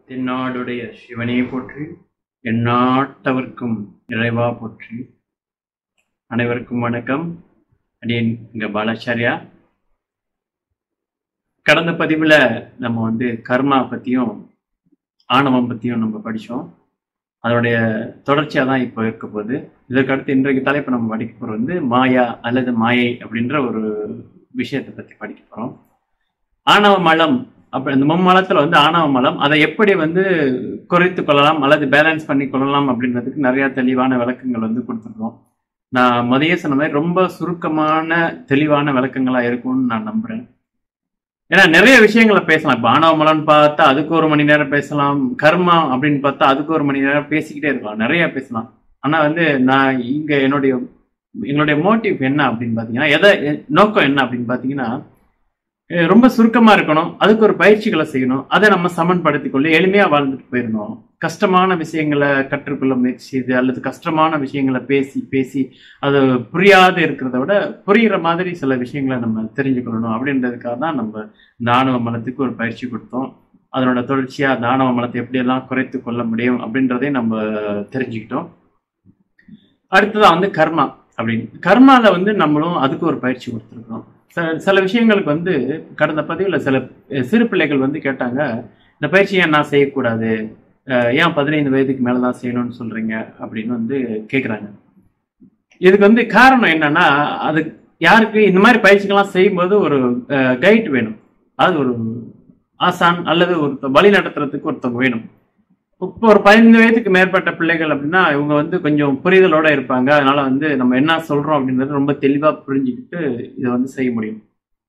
தென்னாடுடைய சிவனே போற்றி எந்நாட்டவர்க்கும் இறைவா போற்றி அனைவருக்கும் வணக்கம் அடியேன் இங்க பாலாச்சாரியா கடந்த பதிவுல நம்ம வந்து கர்மா பத்தியும் ஆணவம் பத்தியும் நம்ம படிச்சோம் அதனுடைய தொடர்ச்சியா தான் இப்போ இருக்க போகுது இதற்கடுத்து இன்றைக்கு தலைப்பு நம்ம படிக்க போறது வந்து மாயா அல்லது மாயை அப்படின்ற ஒரு விஷயத்தை பத்தி படிக்க போறோம் ஆணவ மலம் அப்ப இந்த மும்மலத்துல வந்து ஆணவ மலம் அதை எப்படி வந்து குறைத்து கொள்ளலாம் அல்லது பேலன்ஸ் பண்ணி கொள்ளலாம் அப்படின்றதுக்கு நிறைய தெளிவான விளக்கங்கள் வந்து கொடுத்துருக்கோம் நான் மதிய சொன்ன மாதிரி ரொம்ப சுருக்கமான தெளிவான விளக்கங்களா இருக்கும்னு நான் நம்புறேன் ஏன்னா நிறைய விஷயங்களை பேசலாம் இப்போ ஆணவ மலம்னு பார்த்தா அதுக்கு ஒரு மணி நேரம் பேசலாம் கர்மா அப்படின்னு பார்த்தா அதுக்கு ஒரு மணி நேரம் பேசிக்கிட்டே இருக்கலாம் நிறைய பேசலாம் ஆனா வந்து நான் இங்க என்னுடைய எங்களுடைய மோட்டிவ் என்ன அப்படின்னு பாத்தீங்கன்னா எதை நோக்கம் என்ன அப்படின்னு பாத்தீங்கன்னா அஹ் ரொம்ப சுருக்கமா இருக்கணும் அதுக்கு ஒரு பயிற்சிகளை செய்யணும் அதை நம்ம சமன்படுத்திக் கொள்ள எளிமையா வாழ்ந்துட்டு போயிடணும் கஷ்டமான விஷயங்களை கற்றுக்கொள்ள முயற்சி செய்து அல்லது கஷ்டமான விஷயங்களை பேசி பேசி அது புரியாது இருக்கிறத விட புரியுற மாதிரி சில விஷயங்களை நம்ம தெரிஞ்சுக்கொள்ளணும் அப்படின்றதுக்காக தான் நம்ம இந்த ஆணவ மலத்துக்கு ஒரு பயிற்சி கொடுத்தோம் அதனோட தொடர்ச்சியா அந்த ஆணவ மலத்தை எப்படியெல்லாம் குறைத்து கொள்ள முடியும் அப்படின்றதையும் நம்ம தெரிஞ்சுக்கிட்டோம் அடுத்ததா வந்து கர்மா அப்படின்னு கர்மால வந்து நம்மளும் அதுக்கு ஒரு பயிற்சி கொடுத்துருக்கோம் சில சில விஷயங்களுக்கு வந்து கடந்த பதிவில் சில சிறு பிள்ளைகள் வந்து கேட்டாங்க இந்த பயிற்சியை ஏன் நான் செய்யக்கூடாது அஹ் ஏன் பதினைந்து வயதுக்கு மேலே தான் செய்யணும்னு சொல்றீங்க அப்படின்னு வந்து கேட்குறாங்க இதுக்கு வந்து காரணம் என்னன்னா அது யாருக்கு இந்த மாதிரி பயிற்சிகள்லாம் செய்யும்போது ஒரு கைட் வேணும் அது ஒரு ஆசான் அல்லது ஒரு வழி நடத்துறதுக்கு ஒருத்தவங்க வேணும் இப்போ ஒரு பதினைந்து வயதுக்கு மேற்பட்ட பிள்ளைகள் அப்படின்னா இவங்க வந்து கொஞ்சம் புரிதலோட இருப்பாங்க அதனால வந்து நம்ம என்ன சொல்றோம் அப்படின்றது ரொம்ப தெளிவா புரிஞ்சுக்கிட்டு இதை வந்து செய்ய முடியும்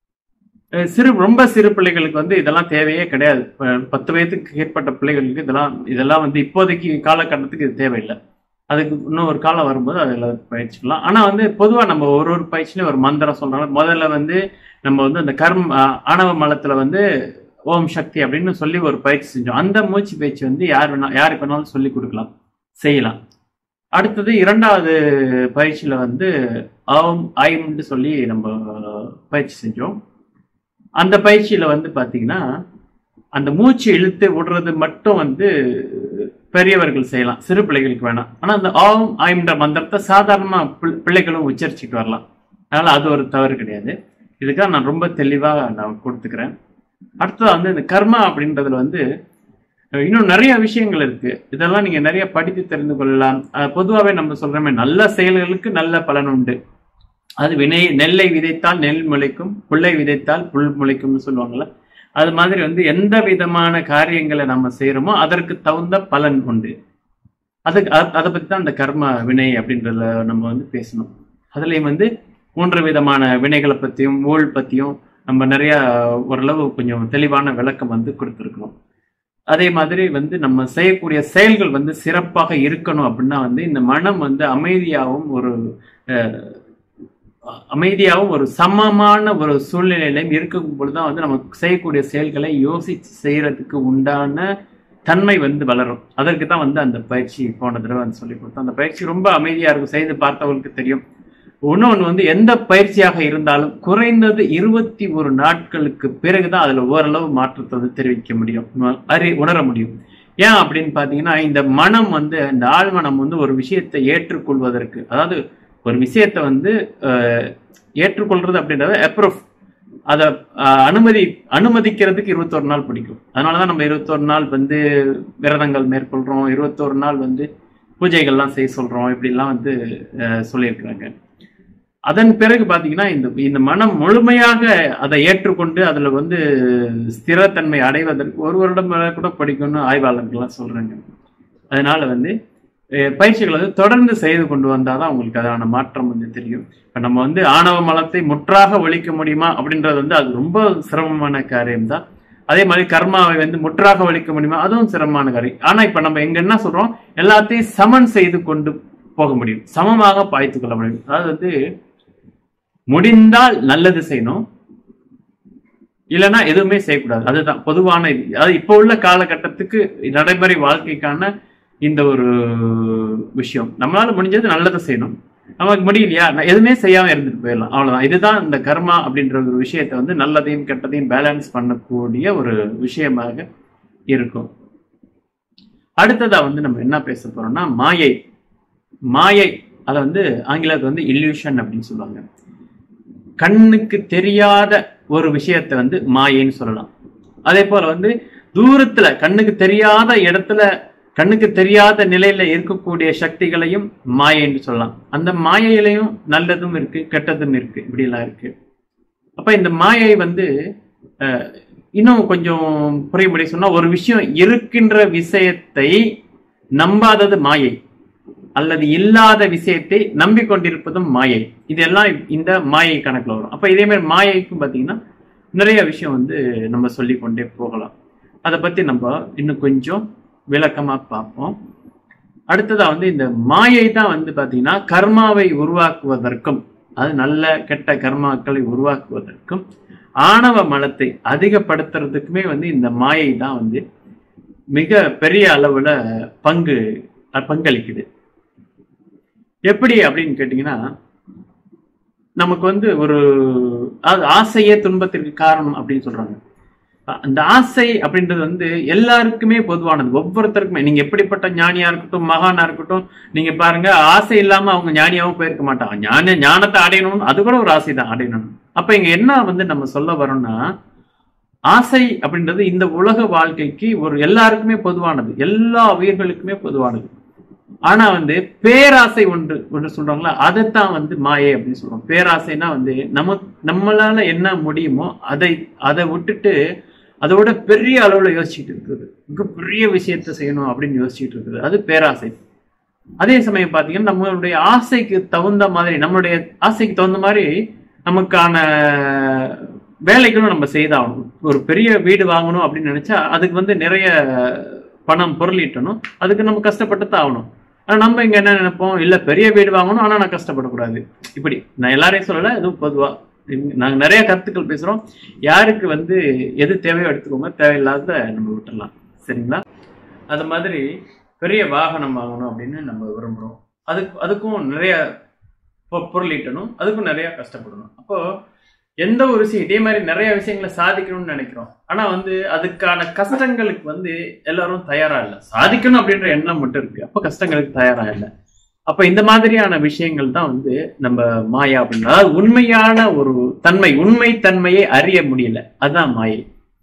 அஹ் சிறு ரொம்ப சிறு பிள்ளைகளுக்கு வந்து இதெல்லாம் தேவையே கிடையாது இப்ப பத்து வயதுக்கு ஏற்பட்ட பிள்ளைகளுக்கு இதெல்லாம் இதெல்லாம் வந்து இப்போதைக்கு காலகட்டத்துக்கு இது தேவையில்லை அதுக்கு இன்னும் ஒரு காலம் வரும்போது அதில் பயிற்சிக்கலாம் ஆனால் வந்து பொதுவாக நம்ம ஒரு ஒரு பயிற்சியிலும் ஒரு மந்திரம் சொல்றாங்க முதல்ல வந்து நம்ம வந்து அந்த கர்ம ஆணவ மலத்துல வந்து ஓம் சக்தி அப்படின்னு சொல்லி ஒரு பயிற்சி செஞ்சோம் அந்த மூச்சு பயிற்சி வந்து யார் வேணா யாருக்கு வேணாலும் சொல்லி கொடுக்கலாம் செய்யலாம் அடுத்தது இரண்டாவது பயிற்சியில வந்து ஓம் ஐம்னு சொல்லி நம்ம பயிற்சி செஞ்சோம் அந்த பயிற்சியில வந்து பாத்தீங்கன்னா அந்த மூச்சு இழுத்து விடுறது மட்டும் வந்து பெரியவர்கள் செய்யலாம் சிறு பிள்ளைகளுக்கு வேணாம் ஆனா அந்த ஓம் ஐம்ன்ற மந்திரத்தை சாதாரணமா பிள்ளைகளும் உச்சரிச்சுட்டு வரலாம் அதனால அது ஒரு தவறு கிடையாது இதுக்காக நான் ரொம்ப தெளிவா நான் கொடுத்துக்கிறேன் அடுத்தது வந்து இந்த கர்மா அப்படின்றதுல வந்து இன்னும் நிறைய விஷயங்கள் இருக்கு இதெல்லாம் நீங்க நிறைய படித்து தெரிந்து கொள்ளலாம் பொதுவாகவே நம்ம சொல்றோமே நல்ல செயல்களுக்கு நல்ல பலன் உண்டு அது வினை நெல்லை விதைத்தால் நெல் முளைக்கும் புல்லை விதைத்தால் புல் முளைக்கும்னு சொல்லுவாங்கல்ல அது மாதிரி வந்து எந்த விதமான காரியங்களை நம்ம செய்யறோமோ அதற்கு தகுந்த பலன் உண்டு அதுக்கு அதை பத்தி தான் அந்த கர்ம வினை அப்படின்றத நம்ம வந்து பேசணும் அதுலயும் வந்து மூன்று விதமான வினைகளை பத்தியும் ஊழ் பத்தியும் நம்ம நிறைய ஓரளவு கொஞ்சம் தெளிவான விளக்கம் வந்து கொடுத்துருக்கணும் அதே மாதிரி வந்து நம்ம செய்யக்கூடிய செயல்கள் வந்து சிறப்பாக இருக்கணும் அப்படின்னா வந்து இந்த மனம் வந்து அமைதியாகவும் ஒரு அமைதியாகவும் ஒரு சமமான ஒரு சூழ்நிலையிலையும் இருக்கும் பொழுதுதான் வந்து நம்ம செய்யக்கூடிய செயல்களை யோசிச்சு செய்யறதுக்கு உண்டான தன்மை வந்து வளரும் அதற்கு தான் வந்து அந்த பயிற்சி போன தடவை வந்து சொல்லி கொடுத்தோம் அந்த பயிற்சி ரொம்ப அமைதியா இருக்கும் செய்து பார்த்தவங்களுக்கு தெரியும் இன்னொன்று வந்து எந்த பயிற்சியாக இருந்தாலும் குறைந்தது இருபத்தி ஒரு நாட்களுக்கு பிறகுதான் அதுல ஓரளவு மாற்றத்தை வந்து தெரிவிக்க முடியும் அறி உணர முடியும் ஏன் அப்படின்னு பாத்தீங்கன்னா இந்த மனம் வந்து இந்த ஆழ்மனம் வந்து ஒரு விஷயத்தை ஏற்றுக்கொள்வதற்கு அதாவது ஒரு விஷயத்தை வந்து ஏற்றுக்கொள்றது அப்படின்றத அப்ரூவ் அதை அனுமதி அனுமதிக்கிறதுக்கு இருபத்தொரு நாள் பிடிக்கும் அதனாலதான் நம்ம இருபத்தொரு நாள் வந்து விரதங்கள் மேற்கொள்றோம் இருபத்தொரு நாள் வந்து பூஜைகள்லாம் செய்ய சொல்றோம் இப்படிலாம் வந்து சொல்லியிருக்கிறாங்க அதன் பிறகு பாத்தீங்கன்னா இந்த இந்த மனம் முழுமையாக அதை ஏற்றுக்கொண்டு அதுல வந்து ஸ்திரத்தன்மை அடைவதற்கு ஒரு வருடம் கூட படிக்கும்னு ஆய்வாளர்கள்லாம் சொல்றாங்க அதனால வந்து பயிற்சிகளை வந்து தொடர்ந்து செய்து கொண்டு வந்தாதான் உங்களுக்கு அதான மாற்றம் வந்து தெரியும் இப்ப நம்ம வந்து ஆணவ மலத்தை முற்றாக ஒழிக்க முடியுமா அப்படின்றது வந்து அது ரொம்ப சிரமமான காரியம் தான் அதே மாதிரி கர்மாவை வந்து முற்றாக ஒழிக்க முடியுமா அதுவும் சிரமமான காரியம் ஆனா இப்ப நம்ம எங்க என்ன சொல்றோம் எல்லாத்தையும் சமன் செய்து கொண்டு போக முடியும் சமமாக பாய்த்து கொள்ள முடியும் அதாவது வந்து முடிந்தால் நல்லது செய்யணும் இல்லைன்னா எதுவுமே செய்யக்கூடாது அதுதான் பொதுவான இது அதாவது இப்போ உள்ள காலகட்டத்துக்கு நடைமுறை வாழ்க்கைக்கான இந்த ஒரு விஷயம் நம்மளால முடிஞ்சது நல்லதை செய்யணும் நமக்கு முடியலையா எதுவுமே செய்யாம இருந்துட்டு போயிடலாம் அவ்வளவுதான் இதுதான் இந்த கர்மா அப்படின்ற ஒரு விஷயத்தை வந்து நல்லதையும் கெட்டதையும் பேலன்ஸ் பண்ணக்கூடிய ஒரு விஷயமாக இருக்கும் அடுத்ததா வந்து நம்ம என்ன பேச போறோம்னா மாயை மாயை அதை வந்து ஆங்கிலத்தில் வந்து இல்யூஷன் அப்படின்னு சொல்லுவாங்க கண்ணுக்கு தெரியாத ஒரு விஷயத்தை வந்து மாயைன்னு சொல்லலாம் அதே போல வந்து தூரத்துல கண்ணுக்கு தெரியாத இடத்துல கண்ணுக்கு தெரியாத நிலையில இருக்கக்கூடிய சக்திகளையும் மாயைன்னு சொல்லலாம் அந்த மாயையிலையும் நல்லதும் இருக்கு கெட்டதும் இருக்கு இப்படி எல்லாம் இருக்கு அப்ப இந்த மாயை வந்து அஹ், இன்னும் கொஞ்சம் புரியும்படி சொன்னா ஒரு விஷயம் இருக்கின்ற விஷயத்தை நம்பாதது மாயை அல்லது இல்லாத விஷயத்தை நம்பிக்கொண்டிருப்பதும் மாயை இதெல்லாம் இந்த மாயை கணக்குல வரும் அப்ப இதே மாதிரி மாயைக்கும் பாத்தீங்கன்னா நிறைய விஷயம் வந்து நம்ம சொல்லிக் கொண்டே போகலாம் அதை பத்தி நம்ம இன்னும் கொஞ்சம் விளக்கமா பார்ப்போம் அடுத்ததா வந்து இந்த மாயை தான் வந்து பாத்தீங்கன்னா கர்மாவை உருவாக்குவதற்கும் அது நல்ல கெட்ட கர்மாக்களை உருவாக்குவதற்கும் ஆணவ மலத்தை அதிகப்படுத்துறதுக்குமே வந்து இந்த மாயை தான் வந்து மிக பெரிய அளவுல பங்கு அஹ், பங்களிக்குது எப்படி அப்படின்னு கேட்டீங்கன்னா நமக்கு வந்து ஒரு அது ஆசையே துன்பத்திற்கு காரணம் அப்படின்னு சொல்றாங்க அந்த ஆசை அப்படின்றது வந்து எல்லாருக்குமே பொதுவானது ஒவ்வொருத்தருக்குமே நீங்க எப்படிப்பட்ட ஞானியா இருக்கட்டும் மகானா இருக்கட்டும் நீங்க பாருங்க ஆசை இல்லாம அவங்க ஞானியாவும் போயிருக்க மாட்டாங்க ஞான ஞானத்தை அடையணும் அது கூட ஒரு ஆசை தான் அடையணும் அப்ப இங்க என்ன வந்து நம்ம சொல்ல வரோம்னா ஆசை அப்படின்றது இந்த உலக வாழ்க்கைக்கு ஒரு எல்லாருக்குமே பொதுவானது எல்லா உயிர்களுக்குமே பொதுவானது ஆனா வந்து பேராசை ஒன்று ஒன்று சொல்றாங்களா அதைத்தான் வந்து மாயை அப்படின்னு சொல்றோம் பேராசைனா வந்து நம்ம நம்மளால என்ன முடியுமோ அதை அதை விட்டுட்டு அதோட பெரிய அளவுல யோசிச்சுட்டு இருக்குது மிக பெரிய விஷயத்த செய்யணும் அப்படின்னு யோசிச்சுட்டு இருக்குது அது பேராசை அதே சமயம் பாத்தீங்கன்னா நம்மளுடைய ஆசைக்கு தகுந்த மாதிரி நம்மளுடைய ஆசைக்கு தகுந்த மாதிரி நமக்கான வேலைகளும் நம்ம செய்தாகணும் ஒரு பெரிய வீடு வாங்கணும் அப்படின்னு நினைச்சா அதுக்கு வந்து நிறைய பணம் பொருளீட்டணும் அதுக்கு நம்ம கஷ்டப்பட்டு தான் ஆகணும் ஆனா நம்ம இங்க என்ன நினைப்போம் இல்ல பெரிய வீடு வாங்கணும் ஆனா நான் கஷ்டப்படக்கூடாது இப்படி நான் எல்லாரையும் சொல்லல எதுவும் பொதுவா இங்க நாங்க நிறைய கருத்துக்கள் பேசுறோம் யாருக்கு வந்து எது தேவையோ எடுத்துக்கோங்க தேவையில்லாத நம்ம விட்டுறலாம் சரிங்களா அது மாதிரி பெரிய வாகனம் வாங்கணும் அப்படின்னு நம்ம விரும்புறோம் அதுக்கு அதுக்கும் நிறைய பொ- பொருள் ஈட்டணும் அதுக்கும் நிறைய கஷ்டப்படணும் அப்போ எந்த ஒரு விஷயம் இதே மாதிரி நிறைய விஷயங்களை சாதிக்கணும்னு நினைக்கிறோம் ஆனா வந்து அதுக்கான கஷ்டங்களுக்கு வந்து எல்லாரும் தயாரா இல்லை சாதிக்கணும் அப்படின்ற எண்ணம் மட்டும் இருக்கு அப்ப கஷ்டங்களுக்கு தயாரா இல்லை அப்ப இந்த மாதிரியான விஷயங்கள் தான் வந்து நம்ம மாயா அப்படின்னா அதாவது உண்மையான ஒரு தன்மை உண்மை தன்மையை அறிய முடியல அதுதான் மாயை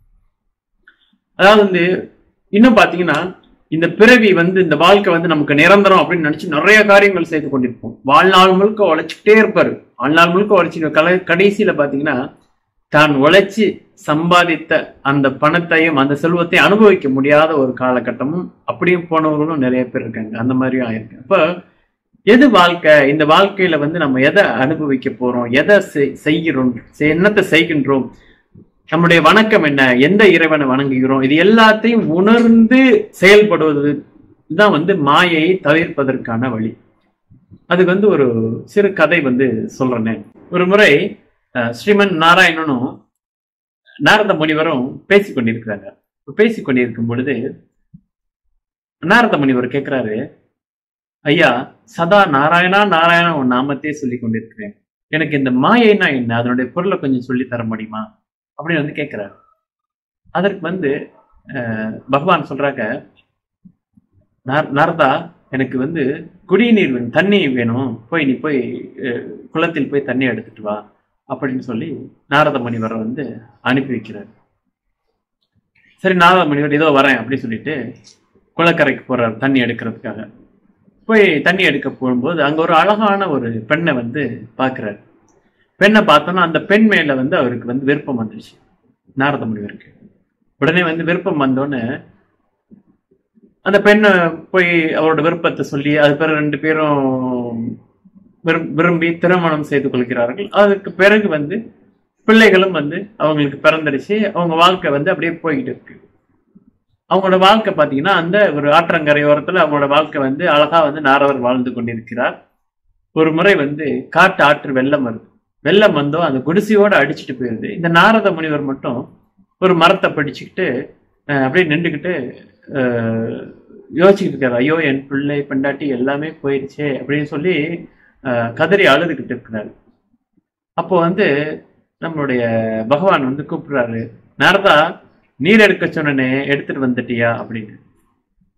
அதாவது வந்து இன்னும் பாத்தீங்கன்னா இந்த பிறவி வந்து இந்த வாழ்க்கை வந்து நமக்கு நிரந்தரம் அப்படின்னு நினைச்சு நிறைய காரியங்கள் செய்து கொண்டிருப்போம் வாழ்நாள் முழுக்க உழைச்சிக்கிட்டே இருப்பாரு வாழ்நாள் முழுக்க உழைச்சி கலை கடைசியில பாத்தீங்கன்னா தான் உழைச்சி சம்பாதித்த அந்த பணத்தையும் அந்த செல்வத்தையும் அனுபவிக்க முடியாத ஒரு காலகட்டமும் அப்படியும் போனவர்களும் நிறைய பேர் இருக்காங்க அந்த மாதிரியும் ஆயிருக்கு அப்ப எது வாழ்க்கை இந்த வாழ்க்கையில வந்து நம்ம எதை அனுபவிக்க போறோம் எதை செய்- செய்கிறோம் செய்- என்னத்தை செய்கின்றோம் நம்முடைய வணக்கம் என்ன எந்த இறைவனை வணங்குகிறோம் இது எல்லாத்தையும் உணர்ந்து செயல்படுவது தான் வந்து மாயையை தவிர்ப்பதற்கான வழி அதுக்கு வந்து ஒரு சிறு கதை வந்து சொல்றேனே ஒரு முறை அஹ், ஸ்ரீமன் நாராயணனும் நாரத முனிவரும் பேசிக் கொண்டிருக்கிறாங்க பேசிக் கொண்டிருக்கும் பொழுது நாரத முனிவர் கேட்கிறாரு ஐயா சதா நாராயணா நாராயணா உன் நாமத்தையே சொல்லி கொண்டிருக்கிறேன் எனக்கு இந்த மாயைனா என்ன அதனுடைய பொருளை கொஞ்சம் சொல்லி தர முடியுமா அப்படின்னு வந்து கேட்கிறாரு அதற்கு வந்து அஹ், பகவான் சொல்றாங்க "நார- நாரதா எனக்கு வந்து குடிநீர் வேணும் தண்ணி வேணும் போய் நீ போய் அஹ், குளத்தில் போய் தண்ணி எடுத்துட்டு வா அப்படின்னு சொல்லி நாரத முனிவரை வந்து அனுப்பி வைக்கிறார் சரி நாரத முனிவர் இதோ வரேன் அப்படின்னு சொல்லிட்டு குளக்கரைக்கு போறார் தண்ணி எடுக்கிறதுக்காக போய் தண்ணி எடுக்க போகும்போது அங்க ஒரு அழகான ஒரு பெண்ணை வந்து பார்க்கிறார் பெண்ணை பார்த்தோன்னா அந்த பெண் மேல வந்து அவருக்கு வந்து விருப்பம் வந்துருச்சு நாரத முனிவருக்கு உடனே வந்து விருப்பம் வந்தோடனே அந்த பெண்ணை போய் அவரோட விருப்பத்தை சொல்லி அது பிறகு ரெண்டு பேரும் விரும்- விரும்பி திருமணம் செய்து கொள்கிறார்கள் அதுக்கு பிறகு வந்து பிள்ளைகளும் வந்து அவங்களுக்கு பிறந்துடுச்சு அவங்க வாழ்க்கை வந்து அப்படியே போய்கிட்டு இருக்கு அவங்களோட வாழ்க்கை பார்த்தீங்கன்னா அந்த ஒரு ஆற்றங்கரையோரத்துல அவங்களோட வாழ்க்கை வந்து அழகா வந்து நாரவர் வாழ்ந்து கொண்டிருக்கிறார் ஒரு முறை வந்து காட்டு ஆற்று வெள்ளம் வருது வெள்ளம் வந்தோ அந்த குடிசையோட அடிச்சுட்டு போயிருது இந்த நாரத முனிவர் மட்டும் ஒரு மரத்தை பிடிச்சுக்கிட்டு அஹ், அப்படியே நின்றுக்கிட்டு அஹ், யோசிச்சுக்கிட்டு இருக்காரு ஐயோ என் பிள்ளை பெண்டாட்டி எல்லாமே போயிடுச்சே அப்படின்னு சொல்லி அஹ், கதறி அழுதுகிட்டு இருக்கிறாரு அப்போ வந்து நம்மளுடைய பகவான் வந்து கூப்பிடுறாரு நாரதா நீர் எடுக்க சொன்னனே எடுத்துட்டு வந்துட்டியா அப்படின்னு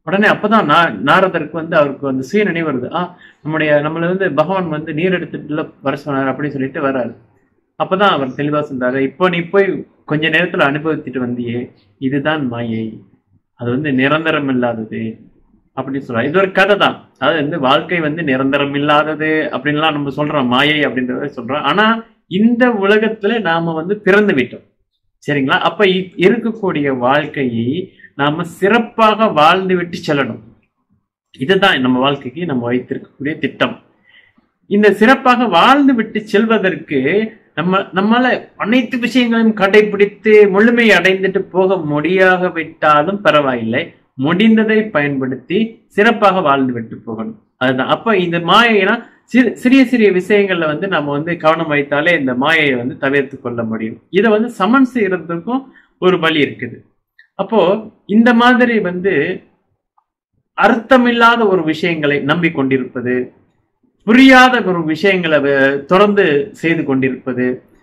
உடனே அப்பதான் நா- நாரதருக்கு வந்து அவருக்கு வந்து சுய நினைவு வருது ஆ நம்முடைய நம்மள வந்து பகவான் வந்து நீர் எடுத்துட்டுல வர சொன்னார் அப்படின்னு சொல்லிட்டு வர்றாரு அப்பதான் அவர் தெளிவா சொல்றாரு இப்போ நீ போய் கொஞ்ச நேரத்துல அனுபவித்துட்டு வந்தியே இதுதான் மாயை அது வந்து நிரந்தரம் இல்லாதது அப்படின்னு சொல்றாரு இது ஒரு கதை தான் அதாவது வந்து வாழ்க்கை வந்து நிரந்தரம் இல்லாதது அப்படின்லாம் நம்ம சொல்றோம் மாயை அப்படின்றத சொல்றோம் ஆனா இந்த உலகத்துல நாம வந்து பிறந்து விட்டோம் சரிங்களா அப்ப இ- இருக்கக்கூடிய வாழ்க்கையை நாம சிறப்பாக வாழ்ந்து விட்டு செல்லணும் இதுதான் நம்ம வாழ்க்கைக்கு நம்ம வைத்திருக்கக்கூடிய திட்டம் இந்த சிறப்பாக வாழ்ந்து விட்டு செல்வதற்கு நம்ம நம்மால அனைத்து விஷயங்களையும் கடைபிடித்து முழுமை அடைந்துட்டு போக முடியாக விட்டாலும் பரவாயில்லை முடிந்ததை பயன்படுத்தி சிறப்பாக வாழ்ந்து விட்டு போகணும் அதுதான் அப்ப இந்த மாயைனா சிறு சிறிய சிறிய விஷயங்கள்ல வந்து நம்ம வந்து கவனம் வைத்தாலே இந்த மாயையை வந்து தவிர்த்து கொள்ள முடியும் இதை வந்து சமன் செய்யறதுக்கும் ஒரு வழி இருக்குது அப்போ இந்த மாதிரி வந்து அர்த்தமில்லாத ஒரு விஷயங்களை நம்பிக்கொண்டிருப்பது புரியாத ஒரு விஷயங்களை வ- தொடர்ந்து செய்து கொண்டிருப்பது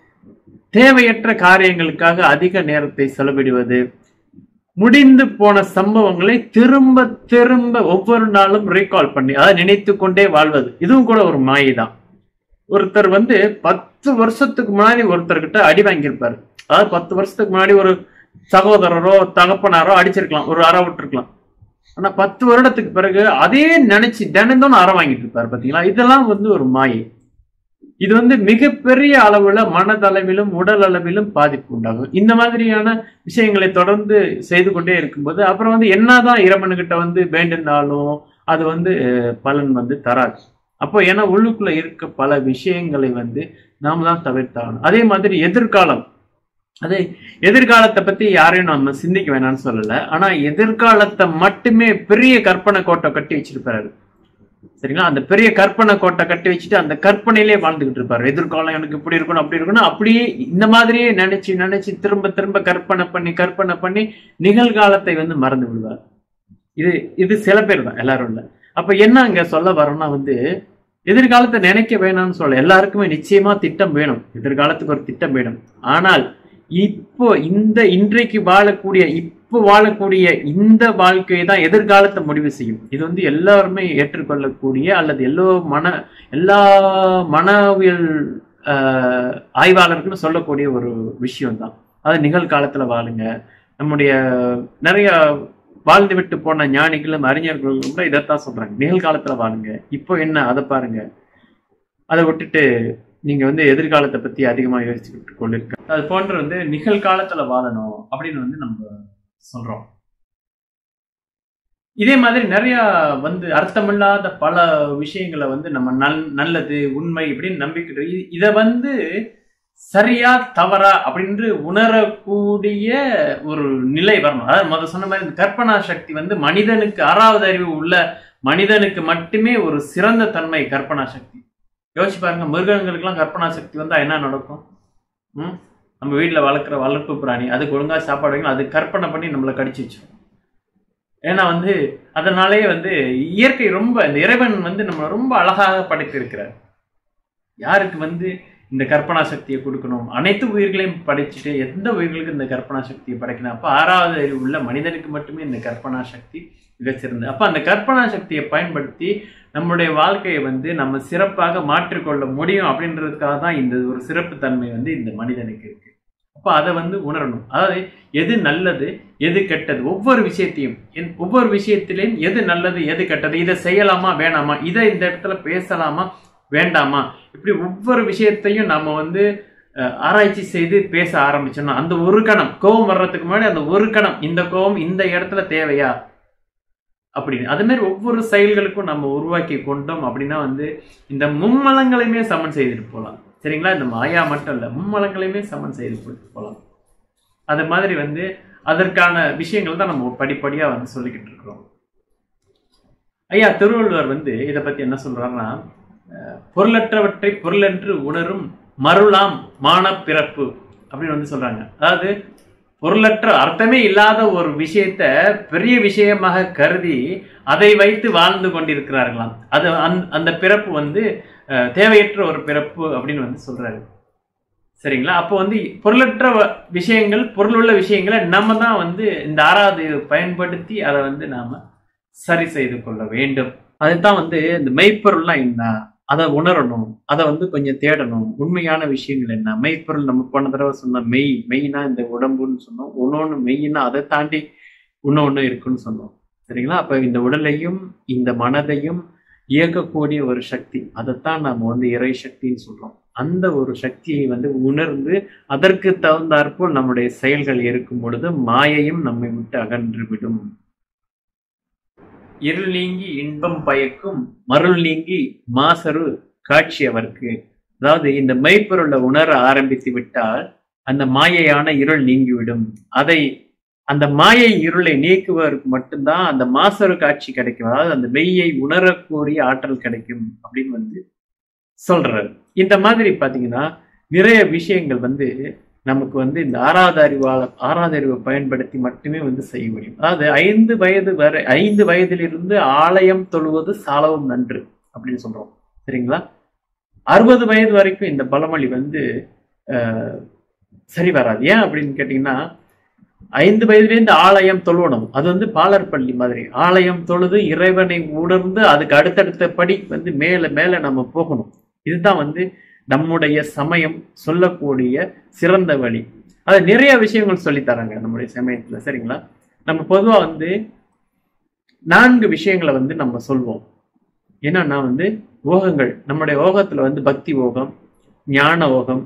தேவையற்ற காரியங்களுக்காக அதிக நேரத்தை செலவிடுவது முடிந்து போன சம்பவங்களை திரும்ப திரும்ப ஒவ்வொரு நாளும் ரீகால் பண்ணி அதை நினைத்து கொண்டே வாழ்வது இதுவும் கூட ஒரு மாயை தான் ஒருத்தர் வந்து பத்து வருஷத்துக்கு முன்னாடி ஒருத்தர்கிட்ட அடி வாங்கியிருப்பாரு அதாவது பத்து வருஷத்துக்கு முன்னாடி ஒரு சகோதரரோ தகப்பனாரோ அடிச்சிருக்கலாம் ஒரு அற விட்டுருக்கலாம் ஆனா பத்து வருடத்துக்கு பிறகு அதே நினைச்சு தினந்தோறும் அற வாங்கிட்டு இருப்பாரு பாத்தீங்களா இதெல்லாம் வந்து ஒரு மாயை இது வந்து மிகப்பெரிய அளவுல மனதளவிலும் உடல் அளவிலும் பாதிப்பு உண்டாகும் இந்த மாதிரியான விஷயங்களை தொடர்ந்து செய்து கொண்டே இருக்கும்போது அப்புறம் வந்து என்னதான் இறைவனுக்கிட்ட வந்து வேண்டுனாலும் அது வந்து அஹ், பலன் வந்து தராது அப்போ ஏன்னா உள்ளுக்குள்ள இருக்க பல விஷயங்களை வந்து நாம தான் தவிர்த்தாகணும் அதே மாதிரி எதிர்காலம் அதே எதிர்காலத்தை பத்தி யாரையும் நம்ம சிந்திக்க வேணாம்னு சொல்லல ஆனா எதிர்காலத்தை மட்டுமே பெரிய கற்பனை கோட்டை கட்டி வச்சிருப்பாரு சரிங்களா அந்த பெரிய கற்பனை கோட்டை கட்டி வச்சுட்டு அந்த கற்பனையிலே வாழ்ந்துகிட்டு இருப்பாரு எதிர்காலம் எனக்கு இப்படி இருக்கணும் அப்படி இருக்கணும் அப்படியே இந்த மாதிரியே நினைச்சு நினைச்சு திரும்ப திரும்ப கற்பனை பண்ணி கற்பனை பண்ணி நிகழ்காலத்தை வந்து மறந்து விடுவார் இது இது சில பேர் தான் எல்லாரும் இல்ல அப்ப என்ன அங்க சொல்ல வரோம்னா வந்து எதிர்காலத்தை நினைக்க வேணாம்னு சொல்ல எல்லாருக்குமே நிச்சயமா திட்டம் வேணும் எதிர்காலத்துக்கு ஒரு திட்டம் வேணும் ஆனால் இப்போ இந்த இன்றைக்கு வாழக்கூடிய இப்போ வாழக்கூடிய இந்த வாழ்க்கையை தான் எதிர்காலத்தை முடிவு செய்யும் இது வந்து எல்லாருமே ஏற்றுக்கொள்ளக்கூடிய அல்லது எல்லோ மன எல்லா மனவியல் ஆஹ், ஆய்வாளர்களும் சொல்லக்கூடிய ஒரு விஷயம் தான் அது நிகழ்காலத்துல வாழுங்க நம்முடைய நிறைய வாழ்ந்து விட்டு போன ஞானிகளும் அறிஞர்களும் கூட இதைத்தான் சொல்றாங்க நிகழ்காலத்துல வாழுங்க இப்போ என்ன அதை பாருங்க அதை விட்டுட்டு நீங்க வந்து எதிர்காலத்தை பத்தி அதிகமா யோசிச்சுக்கிட்டு கொண்டிருக்க அது போன்ற வந்து நிகழ்காலத்துல வாழணும் அப்படின்னு வந்து நம்ம சொல்றோம் இதே மாதிரி நிறைய வந்து அர்த்தமில்லாத பல விஷயங்களை வந்து நம்ம நல் நல்லது உண்மை இப்படின்னு நம்பிக்கிட்டு இ- இத வந்து சரியா தவறா அப்படின்னு உணரக்கூடிய ஒரு நிலை வரணும் அதாவது முதல்ல சொன்ன மாதிரி இந்த கற்பனா சக்தி வந்து மனிதனுக்கு ஆறாவது அறிவு உள்ள மனிதனுக்கு மட்டுமே ஒரு சிறந்த தன்மை கற்பனா சக்தி யோசிச்சு பாருங்க மிருகங்களுக்கெல்லாம் கற்பனா சக்தி வந்தா என்ன நடக்கும் ம்? நம்ம வீட்ல வளர்க்குற வளர்ப்பு பிராணி அதுக்கு ஒழுங்கா சாப்பாடு வைக்கணும் அது கற்பனை பண்ணி நம்மளை கடிச்சு வச்சிரும் ஏன்னா வந்து அதனாலேயே வந்து இயற்கை ரொம்ப இந்த இறைவன் வந்து நம்மளை ரொம்ப அழகாக படைத்திருக்கிறார் யாருக்கு வந்து இந்த கற்பனா சக்தியை கொடுக்கணும் அனைத்து உயிர்களையும் படைச்சிட்டு எந்த உயிர்களுக்கு இந்த கற்பனா சக்தியை படைக்கணும் அப்ப ஆறாவது அறிவு உள்ள மனிதனுக்கு மட்டுமே இந்த கற்பனா சக்தி மிகச்சிறந்தது அப்ப அந்த கற்பனா சக்தியை பயன்படுத்தி நம்மளுடைய வாழ்க்கையை வந்து நம்ம சிறப்பாக மாற்றிக்கொள்ள முடியும் அப்படின்றதுக்காக தான் இந்த ஒரு சிறப்பு தன்மை வந்து இந்த மனிதனுக்கு இருக்கு அப்ப அதை வந்து உணரணும் அதாவது எது நல்லது எது கெட்டது ஒவ்வொரு விஷயத்தையும் என்- ஒவ்வொரு விஷயத்திலையும் எது நல்லது எது கெட்டது இதை செய்யலாமா வேணாமா இதை இந்த இடத்துல பேசலாமா வேண்டாமா இப்படி ஒவ்வொரு விஷயத்தையும் நம்ம வந்து அஹ், ஆராய்ச்சி செய்து பேச ஆரம்பிச்சோம்னா அந்த ஒரு கணம் கோபம் வர்றதுக்கு முன்னாடி அந்த ஒரு கணம் இந்த கோபம் இந்த இடத்துல தேவையா அப்படின்னு அது மாதிரி ஒவ்வொரு செயல்களுக்கும் நம்ம உருவாக்கி கொண்டோம் அப்படின்னா வந்து இந்த மும்மலங்களையுமே சமன் செய்துட்டு போகலாம் சரிங்களா இந்த மாயா மட்டும் இல்ல மும்மலங்களையுமே சமன் செய்து போட்டு போகலாம் அது மாதிரி வந்து அதற்கான விஷயங்கள் தான் நம்ம படிப்படியா வந்து சொல்லிக்கிட்டு இருக்கிறோம் ஐயா திருவள்ளுவர் வந்து இதை பத்தி என்ன சொல்றாருன்னா அஹ், பொருளற்றவற்றை பொருளென்று உணரும் மருளாம் மான பிறப்பு அப்படின்னு வந்து சொல்றாங்க அதாவது பொருளற்ற அர்த்தமே இல்லாத ஒரு விஷயத்த பெரிய விஷயமாக கருதி அதை வைத்து வாழ்ந்து கொண்டிருக்கிறார்களாம் அது அந்த- அந்த பிறப்பு வந்து அஹ், தேவையற்ற ஒரு பிறப்பு அப்படின்னு வந்து சொல்றாரு சரிங்களா அப்போ வந்து பொருளற்ற வ- விஷயங்கள் பொருளுள்ள விஷயங்களை நம்ம தான் வந்து இந்த ஆறாவது பயன்படுத்தி அதை வந்து நாம சரி செய்து கொள்ள வேண்டும் அதுதான் வந்து இந்த மெய்ப்பொருள்லாம் என்ன அதை உணரணும் அதை வந்து கொஞ்சம் தேடணும் உண்மையான விஷயங்கள் என்ன மெய்ப்பொருள் நம்ம போன தடவை சொன்ன மெய் மெய்னா இந்த உடம்புன்னு சொன்னோம் இன்னொன்று மெய்னா அதை தாண்டி இன்னொன்று இருக்குன்னு சொன்னோம் சரிங்களா அப்ப இந்த உடலையும் இந்த மனதையும் இயக்கக்கூடிய ஒரு சக்தி அதைத்தான் நம்ம வந்து இறை சக்தின்னு சொல்றோம் அந்த ஒரு சக்தியை வந்து உணர்ந்து அதற்கு தகுந்தாற்போல் நம்முடைய செயல்கள் இருக்கும் பொழுது மாயையும் நம்மை விட்டு அகன்று விடும் இருள் நீங்கி இன்பம் பயக்கும் மருள் நீங்கி மாசரு காட்சி அவருக்கு அதாவது இந்த மெய்ப்பொருளை உணர ஆரம்பித்து விட்டால் அந்த மாயையான இருள் நீங்கிவிடும் அதை அந்த மாயை இருளை நீக்குவதற்கு மட்டும்தான் அந்த மாசரு காட்சி கிடைக்கும் அதாவது அந்த மெய்யை உணரக்கூடிய ஆற்றல் கிடைக்கும் அப்படின்னு வந்து சொல்றாரு இந்த மாதிரி பாத்தீங்கன்னா நிறைய விஷயங்கள் வந்து நமக்கு வந்து இந்த ஆறாவது அறிவால ஆறாவது அறிவை பயன்படுத்தி மட்டுமே வந்து செய்ய முடியும் அதாவது ஐந்து வயது வரை ஐந்து வயதிலிருந்து ஆலயம் தொழுவது சாலவும் நன்று அப்படின்னு சொல்றோம் சரிங்களா அறுபது வயது வரைக்கும் இந்த பழமொழி வந்து அஹ், சரி வராது ஏன் அப்படின்னு கேட்டீங்கன்னா ஐந்து வயதிலேருந்து ஆலயம் தொழுவணும் அது வந்து பாலர் பள்ளி மாதிரி ஆலயம் தொழுது இறைவனை உணர்ந்து அதுக்கு அடுத்தடுத்த படி வந்து மேல மேல நம்ம போகணும் இதுதான் வந்து நம்முடைய சமயம் சொல்லக்கூடிய சிறந்த வழி அது நிறைய விஷயங்கள் சொல்லித் தராங்க நம்முடைய சமயத்துல சரிங்களா நம்ம பொதுவா வந்து நான்கு விஷயங்களை வந்து நம்ம சொல்வோம் என்னன்னா வந்து ஓகங்கள் நம்முடைய ஓகத்துல வந்து பக்தி ஓகம் ஞான ஓகம்